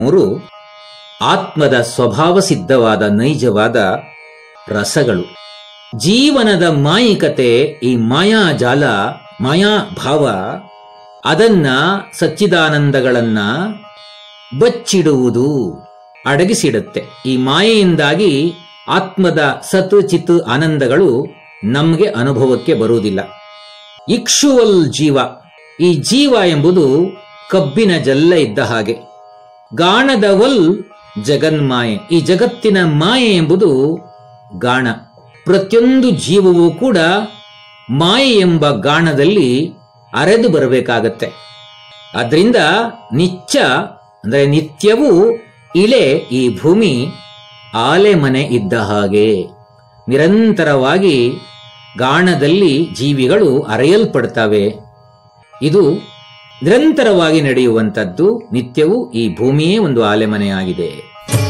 ಮೂರು ಆತ್ಮದ ಸ್ವಭಾವ ಸಿದ್ಧವಾದ ನೈಜವಾದ ರಸಗಳು ಜೀವನದ ಮಾಯಿಕತೆ ಈ ಮಾಯಾಜಾಲ ಮಾಯಾಭಾವ ಅದನ್ನ ಸಚ್ಚಿದಾನಂದಗಳನ್ನ ಬಚ್ಚಿಡುವುದು ಅಡಗಿಸಿಡುತ್ತೆ ಈ ಮಾಯೆಯಿಂದಾಗಿ ಆತ್ಮದ ಸತ್ ಚಿತ್ ಆನಂದಗಳು ನಮಗೆ ಅನುಭವಕ್ಕೆ ಬರುವುದಿಲ್ಲ ಇಕ್ಷುವಲ್ ಜೀವ ಈ ಜೀವ ಎಂಬುದು ಕಬ್ಬಿನ ಜಲ್ಲ ಇದ್ದ ಹಾಗೆ ಗಾಣದವಲ್ ಜಗನ್ಮಾಯೆ ಈ ಜಗತ್ತಿನ ಮಾಯೆ ಎಂಬುದು ಗಾಣ ಪ್ರತಿಯೊಂದು ಜೀವವೂ ಕೂಡ ಮಾಯೆ ಎಂಬ ಗಾಣದಲ್ಲಿ ಅರೆದು ಬರಬೇಕಾಗತ್ತೆ ಅದರಿಂದ ನಿತ್ಯ ಅಂದರೆ ನಿತ್ಯವೂ ಇಳೆ ಈ ಭೂಮಿ ಆಲೆ ಮನೆ ಇದ್ದ ಹಾಗೆ ನಿರಂತರವಾಗಿ ಗಾಣದಲ್ಲಿ ಜೀವಿಗಳು ಅರೆಯಲ್ಪಡ್ತವೆ ಇದು ನಿರಂತರವಾಗಿ ನಡೆಯುವಂಥದ್ದು ನಿತ್ಯವೂ ಈ ಭೂಮಿಯೇ ಒಂದು ಆಲೆಮನೆಯಾಗಿದೆ